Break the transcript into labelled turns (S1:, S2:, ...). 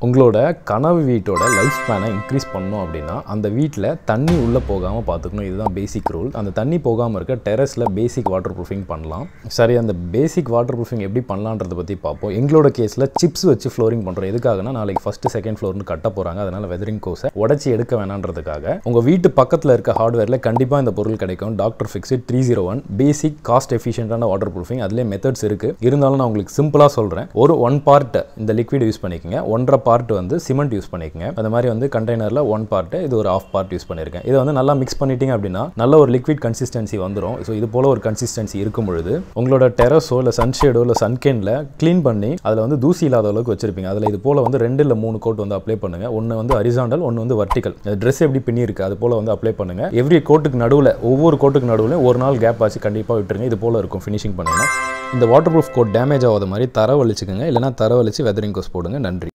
S1: உங்களோட கனவு வீட்டோட லைஃப் ஸ்பேனை இன்க்ரீஸ் பண்ணோம் அப்படின்னா அந்த வீட்டில் தண்ணி உள்ளே போகாமல் பார்த்துக்கணும் இதுதான் பேசிக் ரூல் அந்த தண்ணி போகாமல் இருக்க டெரஸில் பேசிக் வாட்டர் ப்ரூஃபிங் பண்ணலாம் சரி அந்த பேசிக் வாட்டர் ப்ரூஃபிங் எப்படி பண்ணலான்றதை பற்றி பார்ப்போம் எங்களோட கேஸில் சிப்ஸ் வச்சு ஃப்ளோரிங் பண்ணுறோம் எதுக்காகனா நாளைக்கு ஃபஸ்ட்டு செகண்ட் ஃப்ளோர்னு கட்ட போகிறாங்க அதனால் வெதரிங் கோஸை உடச்சி எடுக்க வேணான்றதுக்காக உங்கள் வீட்டு பக்கத்தில் இருக்க ஹார்ட்வேரில் கண்டிப்பாக இந்த பொருள் கிடைக்கும் doctor Fixit three zero one basic cost எஃபிஷியன்டான வாட்டர் ப்ரூஃபிங் அதுலேயே மெத்தட்ஸ் இருக்குது இருந்தாலும் நான் உங்களுக்கு சிம்பிளாக சொல்கிறேன் ஒரு ஒன் பார்ட் இந்த லிக்விட் யூஸ் பண்ணிக்கோங்க ஒன்றரை பார்ட் வந்து சிமெண்ட் யூஸ் பண்ணிக்கோங்க அந்த மாதிரி வந்து கண்டெய்னரில் ஒன் பார்ட் இது ஒரு ஆஃப் பார்ட் யூஸ் பண்ணியிருக்கேன் இதை வந்து நல்லா மிக்ஸ் பண்ணிட்டீங்க அப்படின்னா நல்ல ஒரு லிக்விட் கன்சிஸ்டன்சி வந்துடும் ஸோ இது போல் ஒரு கன்சிஸ்டன்சி இருக்கும் பொழுது உங்களோட டெரஸோ இல்லை சன்ஷேடோ இல்லை சன்கேனில் க்ளீன் பண்ணி அதில் வந்து தூசி இல்லாத அளவுக்கு வச்சிருப்பீங்க அதில் இது போல் வந்து ரெண்டு இல்லை மூணு கோட் வந்து அப்ளை பண்ணுங்க ஒன்று வந்து ஹரிசாண்டல் ஒன்று வந்து வர்டிக்கல் ட்ரெஸ் எப்படி பின்னி இருக்கு அது போல் வந்து அப்ளை பண்ணுங்க எவ்ரி கோட்டுக்கு நடுவில் ஒவ்வொரு கோட்டுக்கு நடுவில் ஒரு நாள் கேப் ஆச்சு கண்டிப்பாக விட்டுருங்க இது போல் இருக்கும் ஃபினிஷிங் பண்ணிங்கன்னா இந்த வாட்டர் ப்ரூஃப் கோட் டேமேஜ் ஆகாத மாதிரி தர வலிச்சுக்கோங்க இல்லைனா தர வலிச்சு வெதரிங் கோஸ் போடுங்க நன்றி